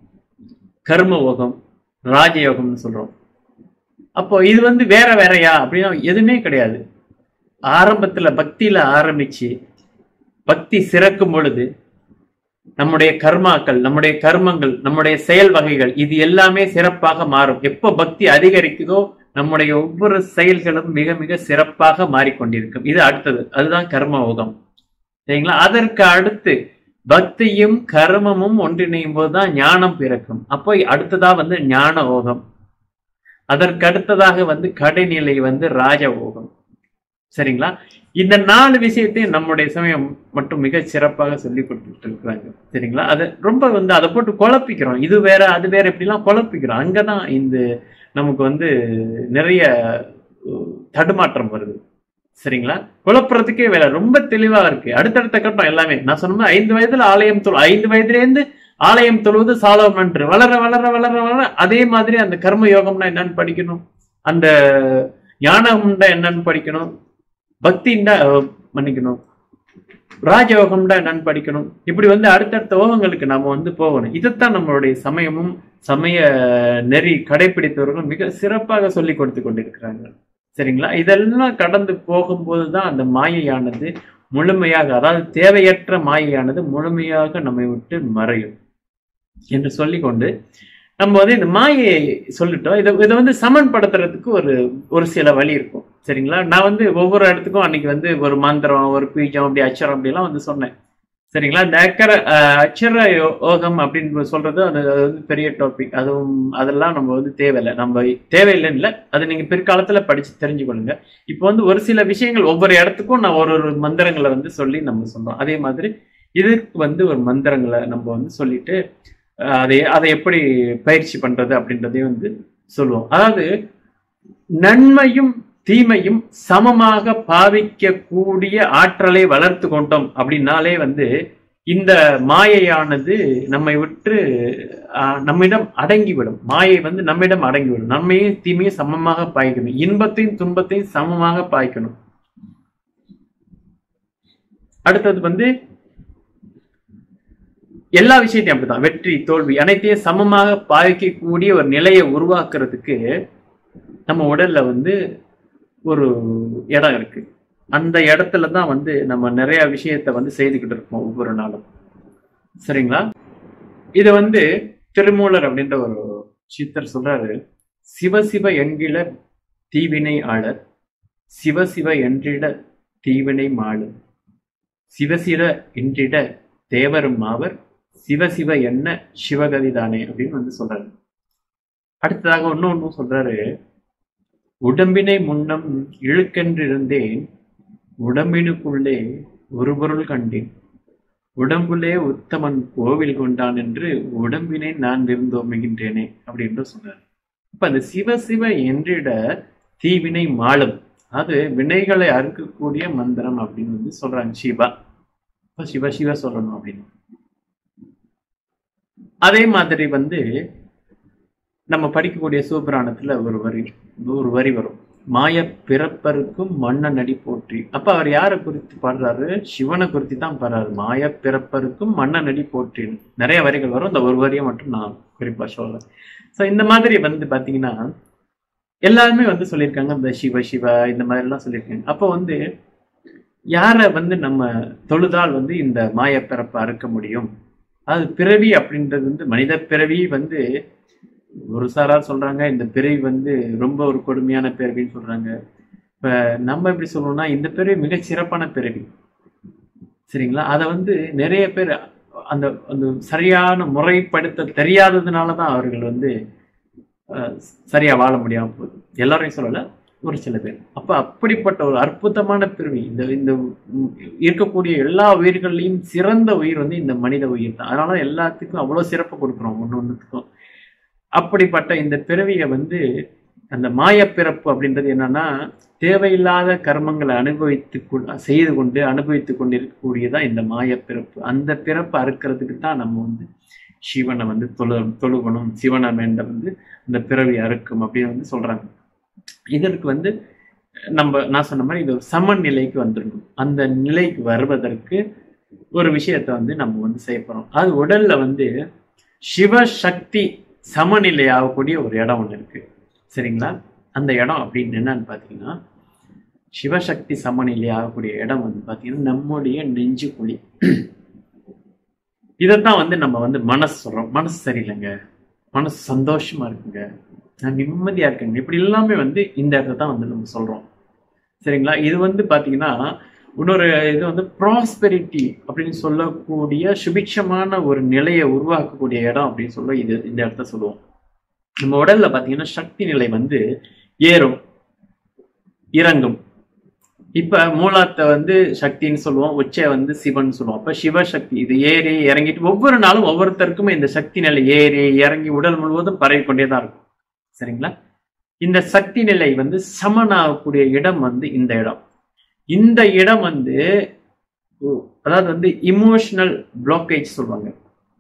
கர்ம ஓகம் ராஜயோகம்னு சொல்றோம் அப்போ இது வந்து வேற வேறயா அப்படின்னா எதுவுமே கிடையாது ஆரம்பத்துல பக்தியில ஆரம்பிச்சு பக்தி சிறக்கும் பொழுது நம்முடைய கர்மாக்கள் நம்முடைய கர்மங்கள் நம்முடைய செயல் வகைகள் இது எல்லாமே சிறப்பாக மாறும் எப்போ பக்தி அதிகரிக்குதோ நம்முடைய ஒவ்வொரு செயல்களும் மிக மிக சிறப்பாக மாறிக்கொண்டிருக்கும் இது அடுத்தது அதுதான் கர்ம யோகம் சரிங்களா அதற்கு அடுத்து பக்தியும் கர்மமும் ஒன்றிணையும் போதுதான் ஞானம் பிறக்கும் அப்போ அடுத்ததா வந்து ஞான யோகம் அதற்கு அடுத்ததாக வந்து கடைநிலை வந்து ராஜயோகம் சரிங்களா இந்த நாலு விஷயத்தையும் நம்முடைய சமயம் மட்டும் மிக சிறப்பாக சொல்லி கொடுத்துட்டு இருக்கிறாங்க சரிங்களா அதை ரொம்ப வந்து அதை போட்டு குழப்பிக்கிறோம் இது வேற அது வேற இப்படிலாம் குழப்பிக்கிறோம் அங்கதான் இந்த நமக்கு வந்து நிறைய அஹ், தடுமாற்றம் வருது சரிங்களா குழப்புறதுக்கே வேலை ரொம்ப தெளிவா இருக்கு அடுத்தடுத்த கட்டம் எல்லாமே நான் சொன்ன மாதிரி ஐந்து வயதுல ஆலயம் தொழு ஐந்து வயதுலேருந்து ஆலயம் தொழுவது சாலவம் நன்று வளர வளர வளர வளர அதே மாதிரி அந்த கர்ம யோகம்னா என்னன்னு படிக்கணும் அந்த ஞானம்னா என்னன்னு படிக்கணும் பக்தின்னா அஹ், மன்னிக்கணும் ராஜயோகம்னா என்னன்னு படிக்கணும் இப்படி வந்து அடுத்தடுத்த யோகங்களுக்கு நாம வந்து போகணும் இதைத்தான் நம்மளுடைய சமயமும் சமய நெறி கடைபிடித்தவர்கள் மிக சிறப்பாக சொல்லி கொடுத்து கொண்டிருக்கிறாங்க சரிங்களா இதெல்லாம் கடந்து போகும்போது தான் அந்த மாயையானது முழுமையாக அதாவது தேவையற்ற மாயையானது முழுமையாக நம்மை விட்டு மறையும் என்று சொல்லிக்கொண்டு நம்ம வந்து இந்த மாயையை சொல்லிட்டோம் இதை இதை வந்து சமன்படுத்துறதுக்கு ஒரு ஒரு சில வழி இருக்கும் சரிங்களா நான் வந்து ஒவ்வொரு இடத்துக்கும் அன்னைக்கு வந்து ஒரு மந்திரம் ஒரு பீஜம் அப்படி அச்சரம் அப்படிலாம் வந்து சொன்னேன் சரிங்களா இந்த அக்கர அஹ், அச்சர யோ- யோகம் அப்படின்னு சொல்றது அது அது வந்து பெரிய டாபிக் அதுவும் அதெல்லாம் நம்ம வந்து தேவையில்லை நம்ம தேவையில்லைன்னு இல்லை அது நீங்க பிற்காலத்துல படிச்சு தெரிஞ்சுக்கொள்ளுங்க இப்போ வந்து ஒரு சில விஷயங்கள் ஒவ்வொரு இடத்துக்கும் நான் ஒரு ஒரு மந்திரங்களை வந்து சொல்லி நம்ம சொல்றோம் அதே மாதிரி இதுக்கு வந்து ஒரு மந்திரங்களை நம்ம வந்து சொல்லிட்டு அஹ், அதை அதை எப்படி பயிற்சி பண்றது அப்படின்றதையும் வந்து சொல்லுவோம் அதாவது நன்மையும் தீமையும் சமமாக பாவிக்கக்கூடிய ஆற்றலை வளர்த்து கொண்டோம் அப்படின்னாலே வந்து இந்த மாயையானது நம்மை விட்டு ஆஹ், நம்மிடம் அடங்கிவிடும் மாயை வந்து நம்மிடம் அடங்கிவிடும் நன்மையும் தீமையும் சமமாக பாய்க்கணும் இன்பத்தையும் துன்பத்தையும் சமமாக பாய்க்கணும் அடுத்தது வந்து எல்லா விஷயத்தையும் அப்படிதான் வெற்றி தோல்வி அனைத்தையும் சமமாக பாய்க்கக்கூடிய ஒரு நிலையை உருவாக்குறதுக்கு நம்ம உடல்ல வந்து ஒரு இடம் இருக்கு அந்த இடத்துல தான் வந்து நம்ம நிறைய விஷயத்த வந்து செய்துக்கிட்டு இருக்கோம் ஒவ்வொரு நாளும் சரிங்களா இது வந்து திருமூலர் அப்படின்ற ஒரு சித்தர் சொல்றாரு சிவசிவ என்கிற தீவினை ஆளர் சிவசிவ என்றிட தீவினை மாளர் சிவசிர என்றிட தேவரும் ஆவர் சிவசிவ என்ன சிவகதி தானே அப்படின்னு வந்து சொல்றாரு அடுத்ததாக இன்னொன்னும் சொல்றாரு உடம்பினை முன்னம் இழுக்கென்றிருந்தேன் உடம்பினுக்குள்ளே ஒரு பொருள் கண்டேன் உடம்புலே உத்தமன் கோவில் கொண்டான் என்று உடம்பினை நான் விருந்தோமுகின்றேனே அப்படின்னு சொல்றாரு இப்ப அந்த சிவ சிவ என்றிட தீவினை மாளும் அது வினைகளை அறுக்கக்கூடிய மந்திரம் அப்படின்னு வந்து சொல்றாங்க சிவா இப்ப சிவ சிவ சொல்லணும் அப்படின்னு அதே மாதிரி வந்து நம்ம படிக்கக்கூடிய சிவபுராணத்துல ஒரு வரி ஒரு வரி வரும் மாய பிறப்பருக்கும் மன்னன் அடி போற்றி அப்ப அவர் யாரை குறித்து பாடுறாரு சிவனை குறித்து தான் பாடுறாரு மாய பிறப்பருக்கும் மன்னன் அடி போற்றின்னு நிறைய வரிகள் வரும் இந்த ஒரு வரியை மட்டும் நான் குறிப்பா சொல்றேன் ஸோ இந்த மாதிரி வந்து பாத்தீங்கன்னா எல்லாருமே வந்து சொல்லியிருக்காங்க இந்த சிவ சிவ இந்த மாதிரி எல்லாம் சொல்லியிருக்காங்க அப்போ வந்து யாரை வந்து நம்ம தொழுதால் வந்து இந்த மாய பிறப்பை அறுக்க முடியும் அது பிறவி அப்படின்றது வந்து மனித பிறவி வந்து ஒரு சாரார் சொல்றாங்க இந்த பிறவி வந்து ரொம்ப ஒரு கொடுமையான பிறவின்னு சொல்றாங்க இப்ப நம்ம எப்படி சொல்லணும்னா இந்த பிறவி மிக சிறப்பான பிறவி சரிங்களா அதை வந்து நிறைய பேர் அந்த அந்த சரியான முறைப்படுத்த தெரியாததுனால தான் அவர்கள் வந்து அஹ், சரியா வாழ முடியாம போகுது எல்லாரையும் சொல்லல ஒரு சில பேர் அப்ப அப்படிப்பட்ட ஒரு அற்புதமான பிறவி இந்த இந்த உம் இருக்கக்கூடிய எல்லா உயிர்களையும் சிறந்த உயிர் வந்து இந்த மனித உயிர் தான் அதனால எல்லாத்துக்கும் அவ்வளவு சிறப்பு கொடுக்குறோம் ஒண்ணு ஒண்ணுத்துக்கும் அப்படிப்பட்ட இந்த பிறவியை வந்து அந்த மாயப்பிறப்பு அப்படின்றது என்னன்னா தேவையில்லாத கர்மங்களை அனுபவித்து கொ- செய்து கொண்டு அனுபவித்து கொண்டு இருக்கக்கூடியதான் இந்த மாயப்பிறப்பு அந்த பிறப்பு அறுக்கிறதுக்கு தான் நம்ம வந்து சிவனை வந்து தொழு தொழுகணும் சிவனை வேண்ட வந்து அந்த பிறவி அறுக்கும் அப்படின்னு வந்து சொல்றாங்க இதற்கு வந்து நம்ம நான் சொன்ன மாதிரி இது ஒரு சமநிலைக்கு வந்துடணும் அந்த நிலைக்கு வருவதற்கு ஒரு விஷயத்தை வந்து நம்ம வந்து செய்ய போறோம் அது உடல்ல வந்து சிவசக்தி சமநிலை ஆகக்கூடிய ஒரு இடம் ஒன்று இருக்கு சரிங்களா அந்த இடம் அப்படின்னு என்னன்னு பார்த்தீங்கன்னா சிவசக்தி சமநிலை ஆகக்கூடிய இடம் வந்து பார்த்தீங்கன்னா நம்முடைய நெஞ்சு குழி இதைத்தான் வந்து நம்ம வந்து மனசு சொல்றோம் மனசு சரியில்லைங்க மனசு சந்தோஷமா இருக்குங்க நான் நிம்மதியா இருக்கேங்க இப்படி எல்லாமே வந்து இந்த இடத்த தான் வந்து நம்ம சொல்றோம் சரிங்களா இது வந்து பாத்தீங்கன்னா இன்னொரு இது வந்து ப்ராஸ்பெரிட்டி அப்படின்னு சொல்லக்கூடிய சுபிட்சமான ஒரு நிலையை உருவாக்கக்கூடிய இடம் அப்படின்னு சொல்ல இது இந்த இடத்த சொல்லுவோம் நம்ம உடல்ல பாத்தீங்கன்னா சக்தி நிலை வந்து ஏறும் இறங்கும் இப்ப மூலாத்தை வந்து சக்தின்னு சொல்லுவோம் உச்சை வந்து சிவன் சொல்லுவோம் அப்ப சிவசக்தி இது ஏறி இறங்கிட்டு ஒவ்வொரு நாளும் ஒவ்வொருத்தருக்குமே இந்த சக்தி நிலை ஏறி இறங்கி உடல் முழுவதும் பரவி கொண்டே தான் இருக்கும் சரிங்களா இந்த சக்தி நிலை வந்து சமனாகக்கூடிய இடம் வந்து இந்த இடம் இந்த இடம் வந்து ஓ- அதாவது வந்து இமோஷனல் பிளாக்கேஜ் சொல்லுவாங்க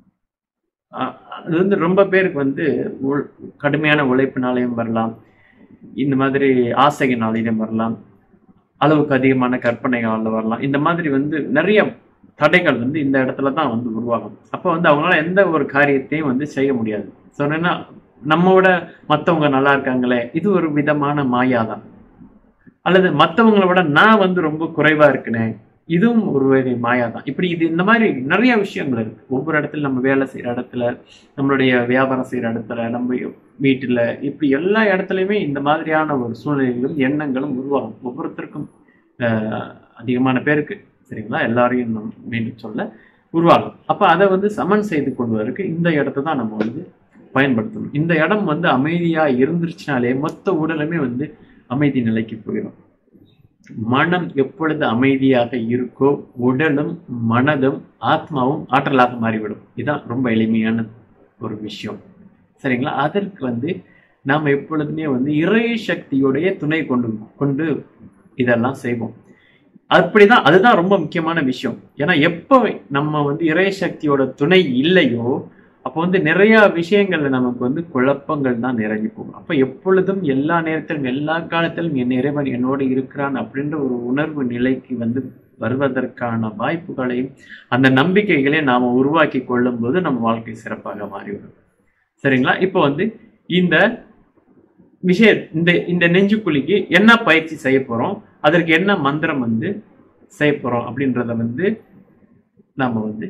அ- அது வந்து ரொம்ப பேருக்கு வந்து உள்- கடுமையான உழைப்பினாலையும் வரலாம் இந்த மாதிரி ஆசையினாலையும் வரலாம் அளவுக்கு அதிகமான கற்பனைகளால் வரலாம் இந்த மாதிரி வந்து நிறைய தடைகள் வந்து இந்த இடத்துல தான் வந்து உருவாகும் அப்போ வந்து அவங்களால எந்த ஒரு காரியத்தையும் வந்து செய்ய முடியாது சொன்னா நம்மோட மத்தவங்க நல்லா இருக்காங்களே இது ஒரு விதமான மாயா தான் அல்லது மத்தவங்கள விட நான் வந்து ரொம்ப குறைவா இருக்கனே இதுவும் ஒரு வகை மாயா தான் இப்படி இது இந்த மாதிரி நிறைய விஷயங்கள் இருக்கு ஒவ்வொரு இடத்துல நம்ம வேலை செய்யற இடத்துல நம்மளுடைய வியாபாரம் செய்யற இடத்துல நம்ம வீட்டுல இப்படி எல்லா இடத்துலயுமே இந்த மாதிரியான ஒரு சூழ்நிலைகளும் எண்ணங்களும் உருவாகும் ஒவ்வொருத்தருக்கும் ஆஹ், அதிகமான பேருக்கு சரிங்களா எல்லாரையும் நம் மீண்டும் சொல்ல உருவாகும் அப்ப அதை வந்து சமன் செய்து கொள்வதற்கு இந்த இடத்தை தான் நம்ம வந்து பயன்படுத்தணும் இந்த இடம் வந்து அமைதியா இருந்துருச்சுனாலே மொத்த உடலுமே வந்து அமைதி நிலைக்கு போயிடும் மனம் எப்பொழுது அமைதியாக இருக்கோ உடலும் மனதும் ஆத்மாவும் ஆற்றலாக மாறிவிடும் இதுதான் ரொம்ப எளிமையான ஒரு விஷயம் சரிங்களா அதற்கு வந்து நாம் எப்பொழுதுமே வந்து இறை சக்தியுடைய துணை கொண்டு கொண்டு இதெல்லாம் செய்வோம் அப்படிதான் அதுதான் ரொம்ப முக்கியமான விஷயம் ஏன்னா எப்போ நம்ம வந்து இறை சக்தியோட துணை இல்லையோ அப்போ வந்து நிறைய விஷயங்கள்ல நமக்கு வந்து குழப்பங்கள் தான் நிறைஞ்சு போகும் அப்ப எப்பொழுதும் எல்லா நேரத்திலும் எல்லா காலத்திலும் என் இறைவன் என்னோடு இருக்கிறான் அப்படின்ற ஒரு உணர்வு நிலைக்கு வந்து வருவதற்கான வாய்ப்புகளையும் அந்த நம்பிக்கைகளையும் நாம உருவாக்கி கொள்ளும் போது நம்ம வாழ்க்கை சிறப்பாக மாறிவிடும் சரிங்களா இப்போ வந்து இந்த விஷய இந்த இந்த நெஞ்சுக்குழிக்கு என்ன பயிற்சி செய்ய போறோம் அதற்கு என்ன மந்திரம் வந்து செய்ய போறோம் அப்படின்றத வந்து நாம வந்து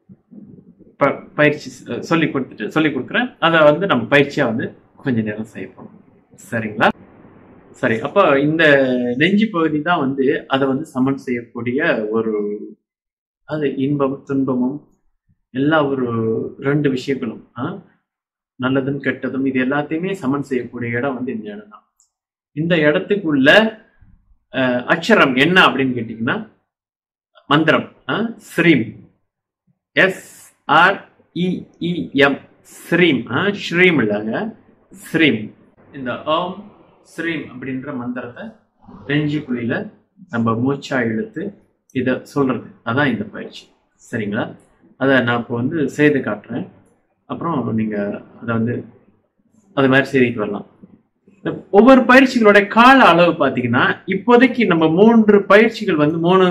ப- பயிற்சி ச- சொல்லி கொடுத்துட்டு சொல்லி கொடுக்குறேன் அதை வந்து நம்ம பயிற்சியா வந்து கொஞ்ச நேரம் செய்ய போறோம் சரிங்களா சரி அப்போ இந்த நெஞ்சு பகுதி தான் வந்து அதை வந்து சமன் செய்யக்கூடிய ஒரு அது இன்பம் துன்பமும் எல்லா ஒரு ரெண்டு விஷயங்களும் ஆ? நல்லதும் கெட்டதும் இது எல்லாத்தையுமே சமன் செய்யக்கூடிய இடம் வந்து இந்த இடம் தான் இந்த இடத்துக்குள்ள அஹ், அக்ஷரம் என்ன அப்படின்னு கேட்டீங்கன்னா மந்திரம் ஆ? ஸ்ரீம் எஸ் ஆர் இஎம் ஸ்ரீம் ஆ? ஸ்ரீம் இல்லைங்க ஸ்ரீம் இந்த ஓம் ஸ்ரீம் அப்படின்ற மந்திரத்தை நெஞ்சு குழியில நம்ம மூச்சா இழுத்து இதை சொல்றது அதான் இந்த பயிற்சி சரிங்களா அதை நான் இப்போ வந்து செய்து காட்டுறேன் அப்புறம் நீங்க அதை வந்து அது மாதிரி செய்திட்டு வரலாம் இந்த ஒவ்வொரு பயிற்சிகளோட கால அளவு பார்த்தீங்கன்னா இப்போதைக்கு நம்ம மூன்று பயிற்சிகள் வந்து மூணு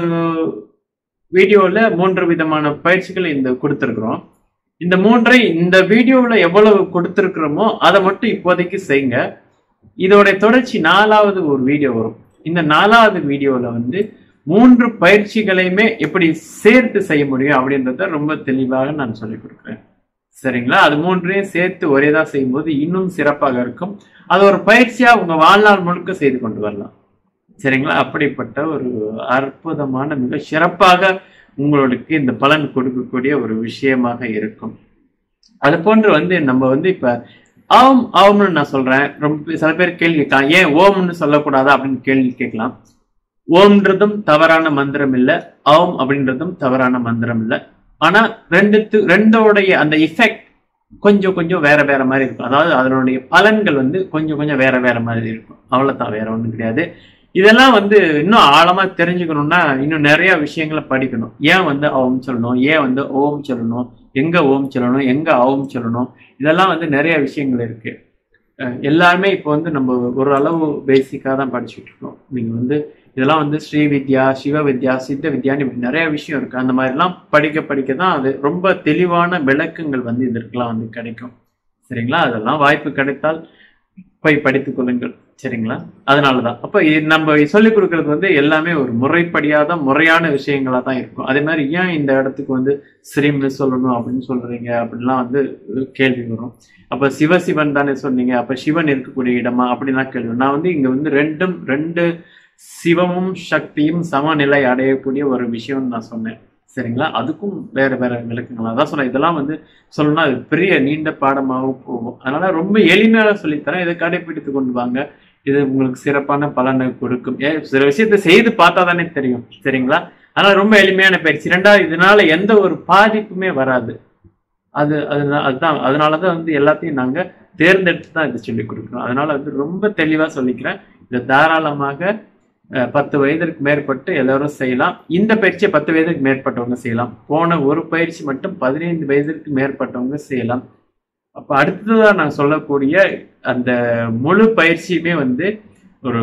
வீடியோவில் மூன்று விதமான பயிற்சிகள் இந்த கொடுத்துருக்குறோம் இந்த மூன்றை இந்த வீடியோவில் எவ்வளவு கொடுத்துருக்குறோமோ அதை மட்டும் இப்போதைக்கு செய்யுங்க இதோட தொடர்ச்சி நாலாவது ஒரு வீடியோ வரும் இந்த நாலாவது வீடியோவில் வந்து மூன்று பயிற்சிகளையுமே எப்படி சேர்த்து செய்ய முடியும் அப்படின்றத ரொம்ப தெளிவாக நான் சொல்லிக் கொடுக்குறேன் சரிங்களா அது மூன்றையும் சேர்த்து ஒரே தான் செய்யும்போது இன்னும் சிறப்பாக இருக்கும் அது ஒரு பயிற்சியா உங்க வாழ்நாள் முழுக்க செய்து கொண்டு வரலாம் சரிங்களா அப்படிப்பட்ட ஒரு அற்புதமான மிக சிறப்பாக உங்களுக்கு இந்த பலன் கொடுக்கக்கூடிய ஒரு விஷயமாக இருக்கும் அது போன்று வந்து நம்ம வந்து இப்ப ஆம் ஆம்னு நான் சொல்றேன் ரொம்ப சில பேர் கேள்வி கேட்கலாம் ஏன் ஓம்னு சொல்லக்கூடாதா அப்படின்னு கேள்வி கேட்கலாம் ஓம்ன்றதும் தவறான மந்திரம் இல்ல ஆம் அப்படின்றதும் தவறான மந்திரம் இல்ல ஆனா ரெண்டுத்து ரெண்டோடைய அந்த இஃபெக்ட் கொஞ்சம் கொஞ்சம் வேற வேற மாதிரி இருக்கும் அதாவது அதனுடைய பலன்கள் வந்து கொஞ்சம் கொஞ்சம் வேற வேற மாதிரி இருக்கும் அவ்வளவுதான் வேற ஒண்ணும் கிடையாது இதெல்லாம் வந்து இன்னும் ஆழமா தெரிஞ்சுக்கணும்னா இன்னும் நிறைய விஷயங்களை படிக்கணும் ஏன் வந்து ஓம் சொல்லணும் ஏன் வந்து ஓம் சொல்லணும் எங்க ஓம் சொல்லணும் எங்க ஓம் சொல்லணும் இதெல்லாம் வந்து நிறைய விஷயங்கள் இருக்கு அஹ் எல்லாருமே இப்போ வந்து நம்ம ஒரு அளவு பேசிக்காக தான் படிச்சுட்டு இருக்கோம் நீங்க வந்து இதெல்லாம் வந்து ஸ்ரீ வித்யா சிவ வித்யா சித்த வித்யான்னு இப்படி நிறைய விஷயம் இருக்கு அந்த மாதிரிலாம் படிக்க படிக்க தான் அது ரொம்ப தெளிவான விளக்கங்கள் வந்து இதற்கெல்லாம் வந்து கிடைக்கும் சரிங்களா அதெல்லாம் வாய்ப்பு கிடைத்தால் போய் படித்துக் கொள்ளுங்கள் சரிங்களா அதனாலதான் அப்ப இது நம்ம சொல்லிக் கொடுக்கறது வந்து எல்லாமே ஒரு முறைப்படியா தான் முறையான விஷயங்களா தான் இருக்கும் அதே மாதிரி ஏன் இந்த இடத்துக்கு வந்து ஸ்ரீம்னு சொல்லணும் அப்படின்னு சொல்றீங்க அப்படின்லாம் வந்து கேள்வி வரும் அப்ப சிவசிவன் தானே சொன்னீங்க அப்ப சிவன் இருக்கக்கூடிய இடமா அப்படிலாம் கேள்வி வரும். நான் வந்து இங்க வந்து ரெண்டும் ரெண்டு சிவமும் சக்தியும் சமநிலை அடையக்கூடிய ஒரு விஷயம் நான் சொன்னேன் சரிங்களா அதுக்கும் வேற வேற விளக்கங்கள் அதான் சொன்னேன் இதெல்லாம் வந்து சொல்லணும்னா அது பெரிய நீண்ட பாடமாகவும் போகும் அதனால ரொம்ப எளிமையாக சொல்லித்தரேன் இதை கடைபிடித்து கொண்டு வாங்க இது உங்களுக்கு சிறப்பான பலனை கொடுக்கும் ஏ சில விஷயத்தை செய்து பார்த்தா தானே தெரியும் சரிங்களா அதனால ரொம்ப எளிமையான பயிற்சி ரெண்டாவது இதனால எந்த ஒரு பாதிப்புமே வராது அது அது அதுதான் அதனாலதான் வந்து எல்லாத்தையும் நாங்க தேர்ந்தெடுத்து தான் இதை சொல்லிக் கொடுக்குறோம் அதனால வந்து ரொம்ப தெளிவா சொல்லிக்கிறேன் இதை தாராளமாக அஹ், பத்து வயதிற்கு மேற்பட்டு எல்லாரும் செய்யலாம் இந்த பயிற்சியை பத்து வயதுக்கு மேற்பட்டவங்க செய்யலாம் போன ஒரு பயிற்சி மட்டும் பதினைந்து வயதிற்கு மேற்பட்டவங்க செய்யலாம் அப்ப அடுத்ததா நான் சொல்லக்கூடிய அந்த முழு பயிற்சியுமே வந்து ஒரு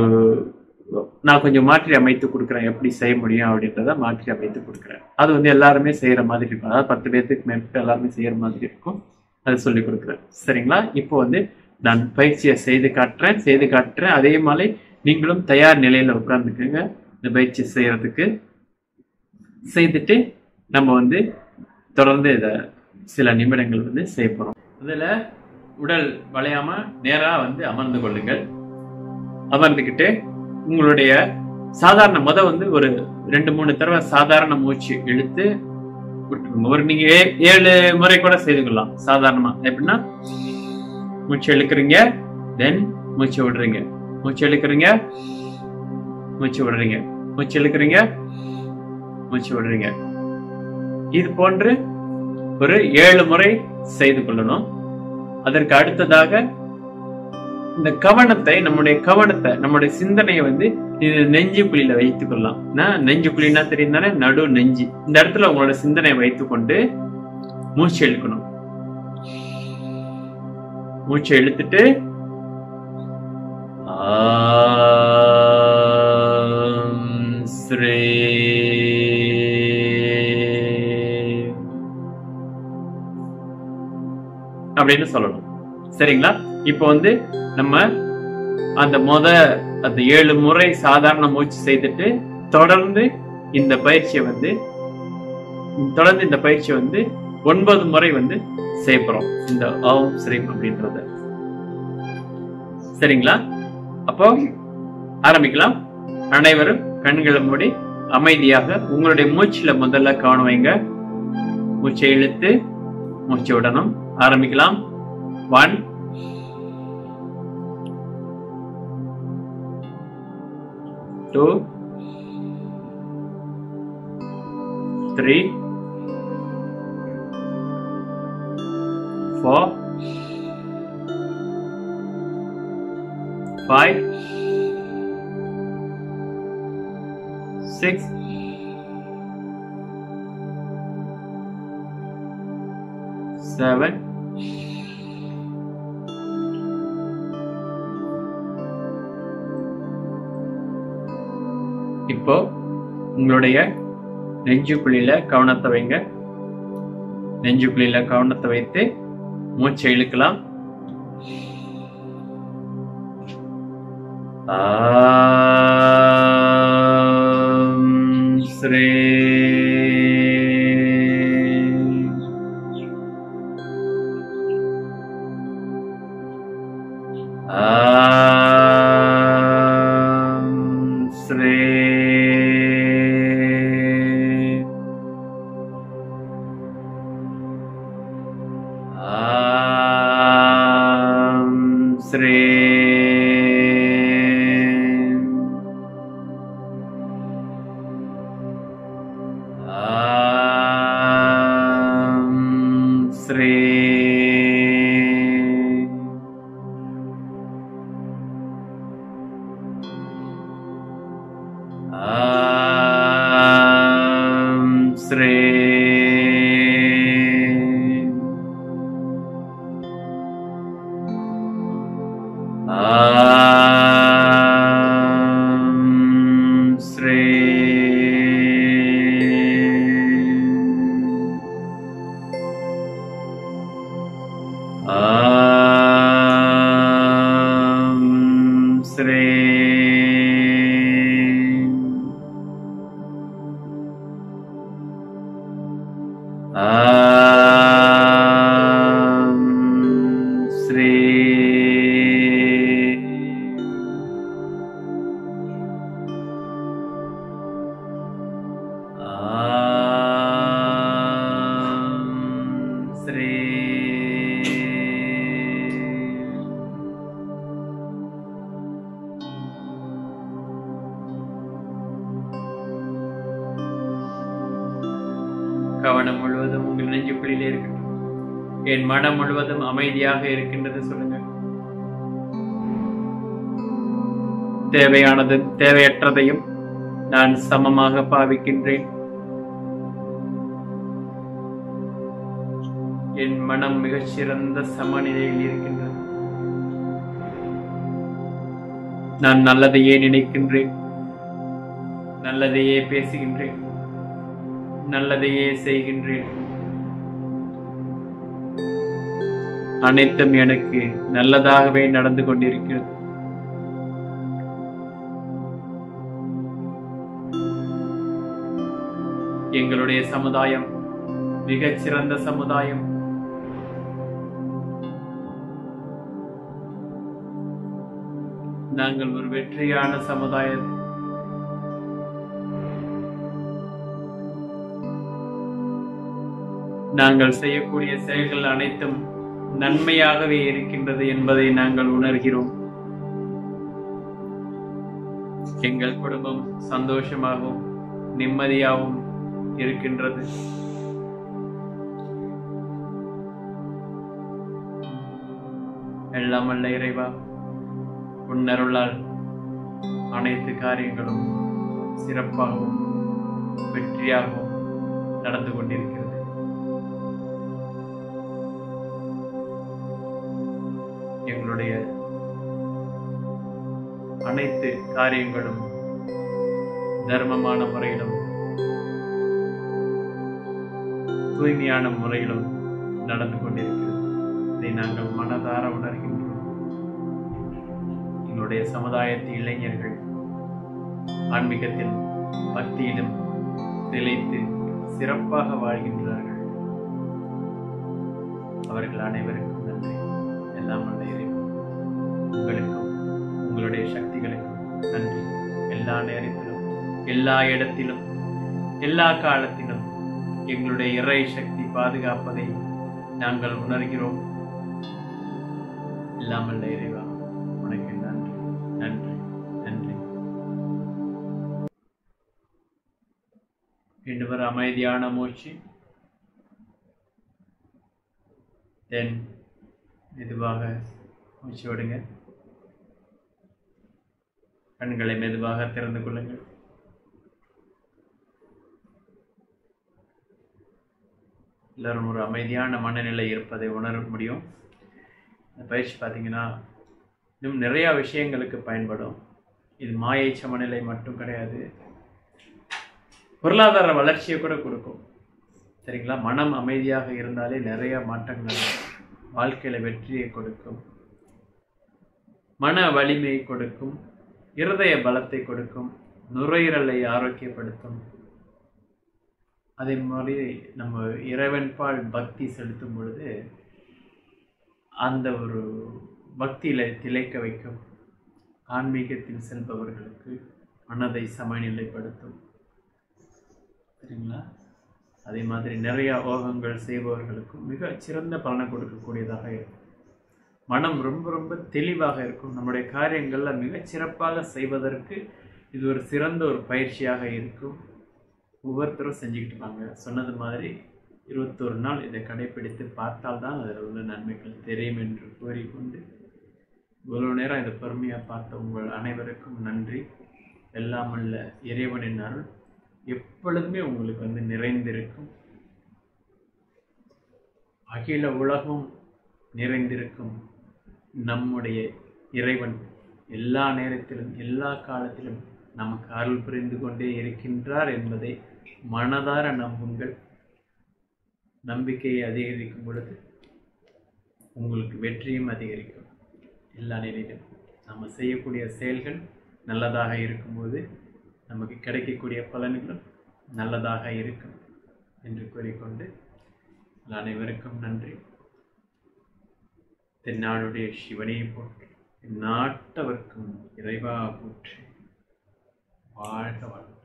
நான் கொஞ்சம் மாற்றி அமைத்து கொடுக்குறேன் எப்படி செய்ய முடியும் அப்படின்றத மாற்றி அமைத்து கொடுக்குறேன் அது வந்து எல்லாருமே செய்யற மாதிரி இருக்கும் அதாவது பத்து பேர்த்துக்கு மேற்பட்டு எல்லாருமே செய்யற மாதிரி இருக்கும் அதை சொல்லி கொடுக்குறேன் சரிங்களா இப்போ வந்து நான் பயிற்சியை செய்து காட்டுறேன் செய்து காட்டுறேன் அதே மாதிரி நீங்களும் தயார் நிலையில உட்கார்ந்துக்குங்க இந்த பயிற்சி செய்யறதுக்கு செய்துட்டு நம்ம வந்து தொடர்ந்து இதை சில நிமிடங்கள் வந்து செய்ய போறோம் இதுல உடல் வளையாம நேரா வந்து அமர்ந்து கொள்ளுங்கள் அமர்ந்துக்கிட்டு உங்களுடைய சாதாரண முத வந்து ஒரு ரெண்டு மூணு தடவை சாதாரண மூச்சு இழுத்து விட்டுருங்க ஒரு நீங்க ஏ- ஏழு முறை கூட செய்து கொள்ளலாம் சாதாரணமா எப்படின்னா மூச்சு இழுக்கிறீங்க தென் மூச்சு விடுறீங்க மூச்சு இழுக்கிறீங்க மூச்சு விடுறீங்க மூச்சு இழுக்கிறீங்க மூச்சு விடுறீங்க இது போன்று ஒரு ஏழு முறை செய்து கொள்ளணும் அதற்கு அடுத்ததாக இந்த கவனத்தை நம்முடைய கவனத்தை நம்முடைய சிந்தனையை வந்து இது நெஞ்சு குழியில வைத்துக் கொள்ளலாம் நான் நெஞ்சு குழின்னா தெரியும் தானே நடு நெஞ்சு இந்த இடத்துல உங்களோட சிந்தனையை வைத்துக் கொண்டு மூச்சு இழுக்கணும் மூச்சை இழுத்துட்டு ஆம் ஸ்ரீ அப்படின்னு சொல்லணும் சரிங்களா இப்போ வந்து நம்ம அந்த முத அந்த ஏழு முறை சாதாரண மூச்சு செய்துட்டு தொடர்ந்து இந்த பயிற்சியை வந்து தொடர்ந்து இந்த பயிற்சியை வந்து ஒன்பது முறை வந்து செய்ய போறோம் இந்த ஓம் ஸ்ரீம் அப்படின்றத சரிங்களா அப்போ ஆரம்பிக்கலாம் அனைவரும் கண்களை மூடி அமைதியாக உங்களுடைய மூச்சுல முதல்ல கவனம் வைங்க மூச்சை இழுத்து மூச்சு விடணும் ஆரம்பிக்கலாம் one two three four five six seven இப்போ உங்களுடைய நெஞ்சுக்குழியில கவனத்தை வைங்க நெஞ்சுக்குழியில கவனத்தை வைத்து மூச்சை இழுக்கலாம் ஆம் ஸ்ரீ ஆம் ஸ்ரீ ஆம் ஸ்ரீ ஆம் ஸ்ரீ ஆம் ஸ்ரீ ஆம் ஸ்ரீ ஆம் ஸ்ரீ ஆம் ஸ்ரீ ஆம் ஸ்ரீ கவனம் முழுவதும் உங்கள் நெஞ்சுக்குள்ளிலே இருக்கட்டும் என் மனம் முழுவதும் அமைதியாக இருக்கின்றது சொல்லுங்க தேவையானது தேவையற்றதையும் நான் சமமாக பாவிக்கின்றேன் என் மனம் மிகச் சிறந்த சமநிலையில் இருக்கின்றது நான் நல்லதையே நினைக்கின்றேன் நல்லதையே பேசுகின்றேன் நல்லதையே செய்கின்றேன் அனைத்தும் எனக்கு நல்லதாகவே நடந்து கொண்டிருக்கிறது எங்களுடைய சமுதாயம் மிகச் சிறந்த சமுதாயம் நாங்கள் ஒரு வெற்றியான சமுதாயம் நாங்கள் செய்யக்கூடிய செயல்கள் அனைத்தும் நன்மையாகவே இருக்கின்றது என்பதை நாங்கள் உணர்கிறோம் எங்கள் குடும்பம் சந்தோஷமாகவும் நிம்மதியாகவும் இருக்கின்றது எல்லாம் அல்ல இறைவா உன்னருளால் அனைத்து காரியங்களும் சிறப்பாகவும் வெற்றியாகவும் நடந்து கொண்டிருக்கிறது எங்களுடைய அனைத்து காரியங்களும் தர்மமான முறையிலும் தூய்மையான முறையிலும் நடந்து கொண்டிருக்கிறது இதை நாங்கள் மனதார உணர்கின்றோம் எங்களுடைய சமுதாயத்து இளைஞர்கள் ஆன்மீகத்தில் பக்தியிலும் திளைத்து சிறப்பாக வாழ்கின்றார்கள் அவர்கள் அனைவருக்கும் நன்றி எல்லாம் வல்ல இறைவன் உங்களுக்கும் உங்களுடைய சக்திகளுக்கும் நன்றி எல்லா நேரத்திலும் எல்லா இடத்திலும் எல்லா காலத்திலும் எங்களுடைய இறை சக்தி பாதுகாப்பதை நாங்கள் உணர்கிறோம் எல்லாம் வல்ல இறைவா உனக்கு நன்றி நன்றி நன்றி மீண்டும் ஒரு அமைதியான மூச்சு தென் மெதுவாக மூச்சு விடுங்க கண்களை மெதுவாக திறந்து கொள்ளுங்கள் எல்லாரும் ஒரு அமைதியான மனநிலை இருப்பதை உணர முடியும் இந்த பயிற்சி பார்த்தீங்கன்னா இன்னும் நிறையா விஷயங்களுக்கு பயன்படும் இது மாயை சமநிலை மட்டும் கிடையாது பொருளாதார வளர்ச்சியை கூட கொடுக்கும் சரிங்களா மனம் அமைதியாக இருந்தாலே நிறைய மாற்றங்கள் வாழ்க்கையில வெற்றியை கொடுக்கும் மன வலிமையை கொடுக்கும் இருதய பலத்தை கொடுக்கும் நுரையீரலை ஆரோக்கியப்படுத்தும் அதே மாதிரி நம்ம இறைவன்பால் பக்தி செலுத்தும் பொழுது அந்த ஒரு பக்தியில திளைக்க வைக்கும் ஆன்மீகத்தில் செல்பவர்களுக்கு மனதை சமநிலைப்படுத்தும் சரிங்களா அதே மாதிரி நிறைய ஓகங்கள் செய்பவர்களுக்கும் மிக சிறந்த பலனை கொடுக்கக்கூடியதாக இருக்கும் மனம் ரொம்ப ரொம்ப தெளிவாக இருக்கும் நம்முடைய காரியங்கள்ல மிகச் சிறப்பாக செய்வதற்கு இது ஒரு சிறந்த ஒரு பயிற்சியாக இருக்கும் ஒவ்வொருத்தரும் செஞ்சுக்கிட்டு வாங்க சொன்னது மாதிரி இருபத்தொரு நாள் இதை கடைபிடித்து பார்த்தால்தான் அதில் உள்ள நன்மைகள் தெரியும் என்று கூறிக்கொண்டு இவ்வளவு நேரம் இதை பொறுமையாக பார்த்த உங்கள் அனைவருக்கும் நன்றி எல்லாம் அல்ல இறைவனின் அருள் எப்பொழுதுமே உங்களுக்கு வந்து நிறைந்திருக்கும் அகில உலகம் நிறைந்திருக்கும் நம்முடைய இறைவன் எல்லா நேரத்திலும் எல்லா காலத்திலும் நமக்கு அருள் புரிந்து கொண்டே இருக்கின்றார் என்பதை மனதார நம்புங்கள் நம்பிக்கையை அதிகரிக்கும் பொழுது உங்களுக்கு வெற்றியும் அதிகரிக்கும் எல்லா நிலையிலும் நம்ம செய்யக்கூடிய செயல்கள் நல்லதாக இருக்கும்போது நமக்கு கிடைக்கக்கூடிய பலன்களும் நல்லதாக இருக்கும் என்று கூறிக்கொண்டு உங்கள் அனைவருக்கும் நன்றி தென்னாடுடைய சிவனை போற்றி நாட்டவர்க்கும் இறைவா போற்றி வாழ்க வளம்